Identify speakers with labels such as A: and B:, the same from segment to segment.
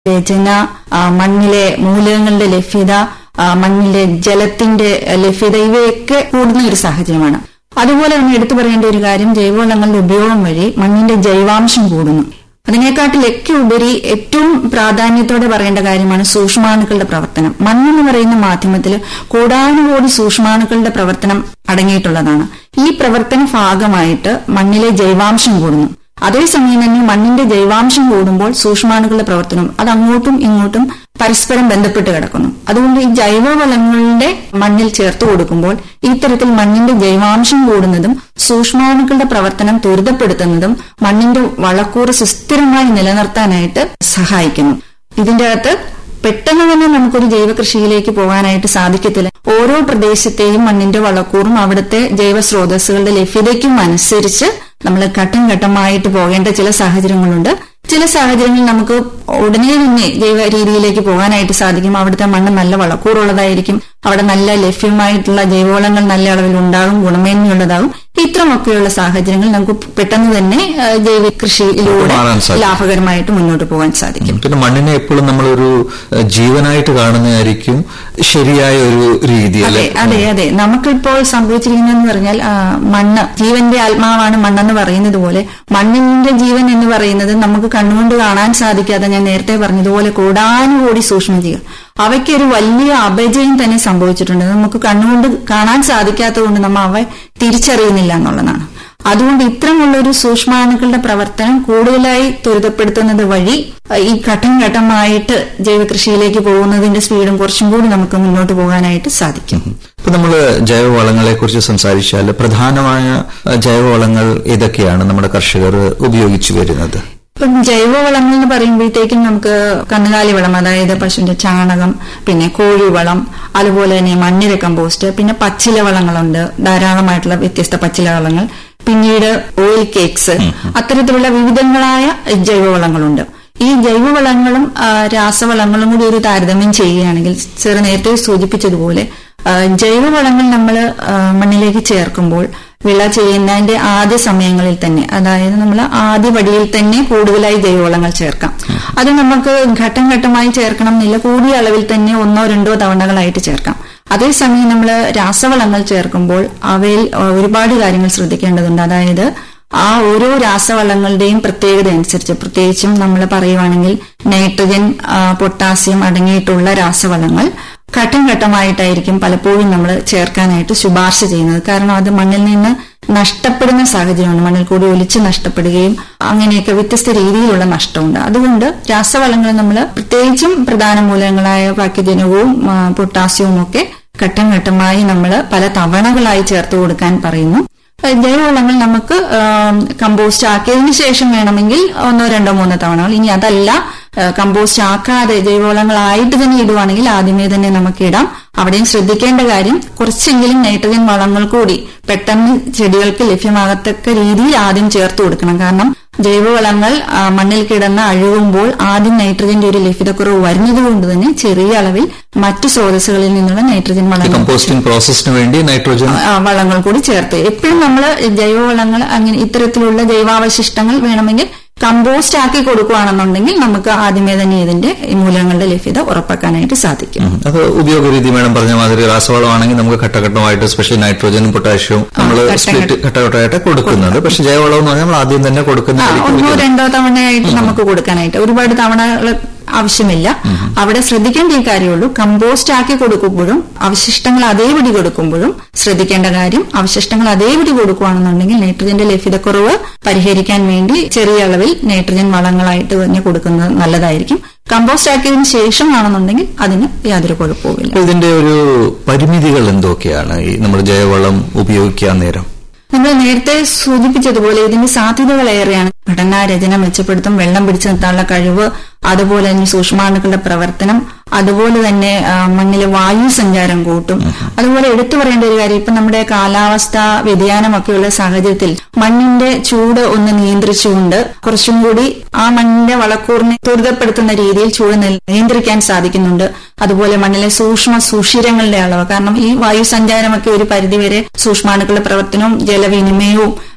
A: രചന ആ, മണ്ണിലെ മൂലകങ്ങളുടെ ലഭ്യത ആ, മണ്ണിലെ ജലത്തിന്റെ ലഭ്യത ഇവയൊക്കെ കൂടുന്ന ഒരു സാഹചര്യമാണ് അതുപോലെ തന്നെ എടുത്തു പറയേണ്ട ഒരു കാര്യം ജൈവവളങ്ങളുടെ ഉപയോഗം വഴി മണ്ണിന്റെ ജൈവാംശം കൂടുന്നു അതിനേക്കാട്ടിലൊക്കെ ഉപരി ഏറ്റവും പ്രാധാന്യത്തോടെ പറയേണ്ട കാര്യമാണ് സൂക്ഷ്മാണുക്കളുടെ പ്രവർത്തനം മണ്ണെന്ന് പറയുന്ന മാധ്യമത്തിൽ കോടാനുകോടി സൂക്ഷ്മാണുക്കളുടെ പ്രവർത്തനം അടങ്ങിയിട്ടുള്ളതാണ് ഈ പ്രവർത്തന ഭാഗമായിട്ട് മണ്ണിലെ ജൈവാംശം കൂടുന്നു അതേസമയം തന്നെ മണ്ണിന്റെ ജൈവാംശം കൂടുമ്പോൾ സൂക്ഷ്മാണുക്കളുടെ പ്രവർത്തനം അത് അങ്ങോട്ടും ഇങ്ങോട്ടും പരസ്പരം ബന്ധപ്പെട്ട് കിടക്കുന്നു അതുകൊണ്ട് ഈ ജൈവവളങ്ങളുടെ മണ്ണിൽ ചേർത്ത് കൊടുക്കുമ്പോൾ ഇത്തരത്തിൽ മണ്ണിന്റെ ജൈവാംശം കൂടുന്നതും സൂക്ഷ്മാണുക്കളുടെ പ്രവർത്തനം ത്വരിതപ്പെടുത്തുന്നതും മണ്ണിന്റെ വളക്കൂറ് സുസ്ഥിരമായി നിലനിർത്താനായിട്ട് സഹായിക്കുന്നു ഇതിന്റെ അകത്ത് പെട്ടെന്ന് തന്നെ നമുക്കൊരു ജൈവ കൃഷിയിലേക്ക് പോകാനായിട്ട് സാധിക്കത്തില്ല ഓരോ പ്രദേശത്തെയും മണ്ണിന്റെ വളക്കൂറും അവിടുത്തെ ജൈവ സ്രോതസ്സുകളുടെ ലഭ്യതയ്ക്കും അനുസരിച്ച് നമ്മൾ ഘട്ടം ഘട്ടമായിട്ട് പോകേണ്ട ചില സാഹചര്യങ്ങളുണ്ട് ചില സാഹചര്യങ്ങളിൽ നമുക്ക് ഉടനെ തന്നെ ജൈവ രീതിയിലേക്ക് പോകാനായിട്ട് സാധിക്കും അവിടുത്തെ മണ്ണ് നല്ല വളക്കൂറുള്ളതായിരിക്കും അവിടെ നല്ല ലഭ്യമായിട്ടുള്ള ജൈവവളങ്ങൾ നല്ല അളവിൽ ഉണ്ടാകും ഗുണമേന്മയുള്ളതാകും ഇത്രമൊക്കെയുള്ള സാഹചര്യങ്ങൾ നമുക്ക് പെട്ടെന്ന് തന്നെ ആ, ജൈവ കൃഷിയിലൂടെ
B: മാറാൻ സാധിക്കും.
A: ലാഭകരമായിട്ട് മുന്നോട്ട് പോകാൻ സാധിക്കും
B: പിന്നെ മണ്ണിനെ എപ്പോഴും നമ്മളൊരു ഏഹ്, ജീവനായിട്ട് കാണുന്നതായിരിക്കും ശരിയായ ഒരു രീതി
A: അതെ
B: അല്ലെ
A: അതെ അതെ നമുക്കിപ്പോൾ സംഭവിച്ചിരിക്കുന്നതെന്ന് പറഞ്ഞാൽ ആ, മണ്ണ് ജീവന്റെ ആത്മാവാണ് മണ്ണെന്ന് പറയുന്നത് പോലെ മണ്ണിന്റെ ജീവൻ എന്ന് പറയുന്നത് നമുക്ക് കണ്ണുകൊണ്ട് കാണാൻ സാധിക്കാതെ ഞാൻ നേരത്തെ പറഞ്ഞതുപോലെ കോടാനുകോടി സൂക്ഷ്മജീവൻ അവയ്ക്ക് ഒരു വലിയ അപജയം തന്നെ സംഭവിച്ചിട്ടുണ്ട് നമുക്ക് കണ്ണുകൊണ്ട് കാണാൻ സാധിക്കാത്തത് കൊണ്ട് നമ്മൾ അവ തിരിച്ചറിയുന്നില്ല എന്നുള്ളതാണ് അതുകൊണ്ട് ഇത്തരമുള്ളൊരു സൂക്ഷ്മാണുക്കളുടെ പ്രവർത്തനം കൂടുതലായി ത്വരിതപ്പെടുത്തുന്നത് വഴി അഹ് ഈ ഘട്ടം ഘട്ടമായിട്ട് ജൈവകൃഷിയിലേക്ക് പോകുന്നതിന്റെ സ്പീഡും കുറച്ചും കൂടി നമുക്ക് മുന്നോട്ട് പോകാനായിട്ട് സാധിക്കും
B: ഇപ്പൊ നമ്മൾ ജൈവവളങ്ങളെ കുറിച്ച് സംസാരിച്ചാൽ പ്രധാനമായ ഏഹ്, ജൈവവളങ്ങൾ ഏതൊക്കെയാണ് നമ്മുടെ കർഷകർ ഉപയോഗിച്ചു വരുന്നത്
A: ഇപ്പം ജൈവവളങ്ങൾ എന്ന് പറയുമ്പോഴത്തേക്കും നമുക്ക് കന്നുകാലി വളം അതായത് പശുവിന്റെ ചാണകം പിന്നെ കോഴിവളം അതുപോലെ തന്നെ മണ്ണിര കമ്പോസ്റ്റ് പിന്നെ പച്ചില വളങ്ങളുണ്ട് ധാരാളമായിട്ടുള്ള വ്യത്യസ്ത പച്ചില വളങ്ങൾ പിന്നീട് ഓയിൽ കേക്ക്സ് അത്തരത്തിലുള്ള വിവിധങ്ങളായ ജൈവവളങ്ങളുണ്ട് ഈ ജൈവവളങ്ങളും ആ, രാസവളങ്ങളും കൂടി ഒരു താരതമ്യം ചെയ്യുകയാണെങ്കിൽ ചെറു നേരത്തെ സൂചിപ്പിച്ചതുപോലെ ആ, ജൈവവളങ്ങൾ നമ്മൾ മണ്ണിലേക്ക് ചേർക്കുമ്പോൾ വിള ചെയ്യുന്നതിന്റെ ആദ്യ സമയങ്ങളിൽ തന്നെ അതായത് നമ്മൾ ആദ്യ പടിയിൽ തന്നെ കൂടുതലായി ജൈവവളങ്ങൾ ചേർക്കാം അത് നമുക്ക് ഘട്ടം ഘട്ടമായി ചേർക്കണം എന്നില്ല കൂടിയ അളവിൽ തന്നെ ഒന്നോ രണ്ടോ തവണകളായിട്ട് ചേർക്കാം അതേസമയം നമ്മൾ രാസവളങ്ങൾ ചേർക്കുമ്പോൾ അവയിൽ ആ, ഒരുപാട് കാര്യങ്ങൾ ശ്രദ്ധിക്കേണ്ടതുണ്ട് അതായത് ആ ഓരോ രാസവളങ്ങളുടെയും പ്രത്യേകത അനുസരിച്ച് പ്രത്യേകിച്ചും നമ്മൾ പറയുവാണെങ്കിൽ നൈട്രജൻ ആ, പൊട്ടാസ്യം അടങ്ങിയിട്ടുള്ള രാസവളങ്ങൾ ഘട്ടം ഘട്ടമായിട്ടായിരിക്കും പലപ്പോഴും നമ്മൾ ചേർക്കാനായിട്ട് ശുപാർശ ചെയ്യുന്നത് കാരണം അത് മണ്ണിൽ നിന്ന് നഷ്ടപ്പെടുന്ന സാഹചര്യമാണ് മണ്ണിൽ കൂടി ഒലിച്ച് നഷ്ടപ്പെടുകയും അങ്ങനെയൊക്കെ വ്യത്യസ്ത രീതിയിലുള്ള നഷ്ടമുണ്ട് അതുകൊണ്ട് രാസവളങ്ങൾ നമ്മൾ പ്രത്യേകിച്ചും പ്രധാന മൂലകങ്ങളായ പാക്യജനകവും ആ, പൊട്ടാസ്യവും ഒക്കെ ഘട്ടം ഘട്ടമായി നമ്മൾ പല തവണകളായി ചേർത്ത് കൊടുക്കാൻ പറയുന്നു ജൈവവളങ്ങൾ നമുക്ക് ആം, കമ്പോസ്റ്റ് ആക്കിയതിനു ശേഷം വേണമെങ്കിൽ ഒന്നോ രണ്ടോ മൂന്നോ തവണകൾ ഇനി അതല്ല ആ, കമ്പോസ്റ്റ് ആക്കാതെ ജൈവവളങ്ങളായിട്ട് തന്നെ ഇടുവാണെങ്കിൽ ആദ്യമേ തന്നെ നമുക്ക് ഇടാം അവിടെയും ശ്രദ്ധിക്കേണ്ട കാര്യം കുറച്ചെങ്കിലും നൈട്രജൻ വളങ്ങൾ കൂടി പെട്ടെന്ന് ചെടികൾക്ക് ലഭ്യമാകത്തക്ക രീതിയിൽ ആദ്യം ചേർത്ത് കൊടുക്കണം കാരണം ജൈവവളങ്ങൾ ആ, മണ്ണിൽ കിടന്ന് അഴുകുമ്പോൾ ആദ്യം നൈട്രജന്റെ ഒരു ലഭ്യതക്കുറവ് വരുന്നത് കൊണ്ട് തന്നെ ചെറിയ അളവിൽ മറ്റു സ്രോതസ്സുകളിൽ നിന്നുള്ള നൈട്രജൻ
B: ഈ
A: വളങ്ങൾ
B: കമ്പോസ്റ്റിംഗ് പ്രോസസ്സിന് വേണ്ടി നൈട്രോജൻ
A: ആ, വളങ്ങൾ കൂടി ചേർത്ത് എപ്പോഴും നമ്മൾ ജൈവവളങ്ങൾ അങ്ങനെ ഇത്തരത്തിലുള്ള ജൈവാവശിഷ്ടങ്ങൾ വേണമെങ്കിൽ കമ്പോസ്റ്റ് ആക്കി കൊടുക്കുകയാണെന്നുണ്ടെങ്കിൽ നമുക്ക് ആദ്യമേ തന്നെ ഇതിന്റെ ഈ മൂലകങ്ങളുടെ ലഭ്യത ഉറപ്പാക്കാനായിട്ട് സാധിക്കും
B: ഉം. അത് ഉപയോഗരീതി മേഡം പറഞ്ഞ മാതിരി രാസവളമാണെങ്കിൽ നമുക്ക് ഘട്ടഘട്ടമായിട്ട് സ്പെഷ്യൽ നൈട്രോജനും പൊട്ടാഷ്യവും നമ്മൾ
A: ഘട്ടം
B: സ്പ്ലിറ്റ് ഘട്ടഘട്ടമായിട്ട് കൊടുക്കുന്നത് പക്ഷെ ജൈവവളം എന്ന് പറഞ്ഞാൽ നമ്മൾ ആദ്യം തന്നെ
A: ആ, ഒന്നോ
B: കൊടുക്കുന്ന
A: രണ്ടോ തവണയായിട്ട് നമുക്ക് കൊടുക്കാനായിട്ട് ഒരുപാട് തവണകൾ ആവശ്യമില്ല അവിടെ ശ്രദ്ധിക്കേണ്ട ഈ കാര്യമുള്ളൂ കമ്പോസ്റ്റ് ആക്കി കൊടുക്കുമ്പോഴും അവശിഷ്ടങ്ങൾ അതേപടി കൊടുക്കുമ്പോഴും ശ്രദ്ധിക്കേണ്ട കാര്യം അവശിഷ്ടങ്ങൾ അതേപടി കൊടുക്കുകയാണെന്നുണ്ടെങ്കിൽ നൈട്രജന്റെ ലഭ്യതക്കുറവ് പരിഹരിക്കാൻ വേണ്ടി ചെറിയ അളവിൽ നൈട്രജൻ വളങ്ങളായിട്ട് തന്നെ കൊടുക്കുന്നത് നല്ലതായിരിക്കും കമ്പോസ്റ്റ് ആക്കിയതിനു ശേഷമാണെന്നുണ്ടെങ്കിൽ അതിന് യാതൊരു കുഴപ്പവുമില്ല
B: അപ്പൊ ഇതിന്റെ ഒരു പരിമിതികൾ എന്തൊക്കെയാണ് ഈ നമ്മുടെ ജൈവവളം ഉപയോഗിക്കാൻ നേരം
A: നമ്മൾ നേരത്തെ സൂചിപ്പിച്ചതുപോലെ ഇതിന്റെ സാധ്യതകൾ ഏറെയാണ് ഘടനാ രചന മെച്ചപ്പെടുത്തും വെള്ളം പിടിച്ചു നിർത്താനുള്ള കഴിവ് അതുപോലെ തന്നെ സൂക്ഷ്മാണുക്കളുടെ പ്രവർത്തനം അതുപോലെ തന്നെ ആ, മണ്ണിലെ വായു സഞ്ചാരം കൂട്ടും അതുപോലെ എടുത്തു പറയേണ്ട ഒരു കാര്യം ഇപ്പൊ നമ്മുടെ കാലാവസ്ഥ വ്യതിയാനമൊക്കെയുള്ള സാഹചര്യത്തിൽ മണ്ണിന്റെ ചൂട് ഒന്ന് നിയന്ത്രിച്ചുകൊണ്ട് കുറച്ചും കൂടി ആ മണ്ണിന്റെ വളക്കൂറിനെ ത്വരിതപ്പെടുത്തുന്ന രീതിയിൽ ചൂട് നിൽ- നിയന്ത്രിക്കാൻ സാധിക്കുന്നുണ്ട് അതുപോലെ മണ്ണിലെ സൂക്ഷ്മ സുഷിരങ്ങളുടെ അളവ് കാരണം ഈ വായു സഞ്ചാരമൊക്കെ ഒരു പരിധിവരെ സൂക്ഷ്മാണുക്കളുടെ പ്രവർത്തനവും ജലവിനിമയവും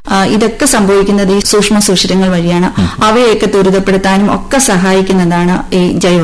A: ആ, ഇതൊക്കെ സംഭവിക്കുന്നത് ഈ സൂക്ഷ്മ സുഷിരങ്ങൾ വഴിയാണ് അവയൊക്കെ ത്വരിതപ്പെടുത്താനും ഒക്കെ സഹായിക്കുന്നതാണ് ഈ ജൈവ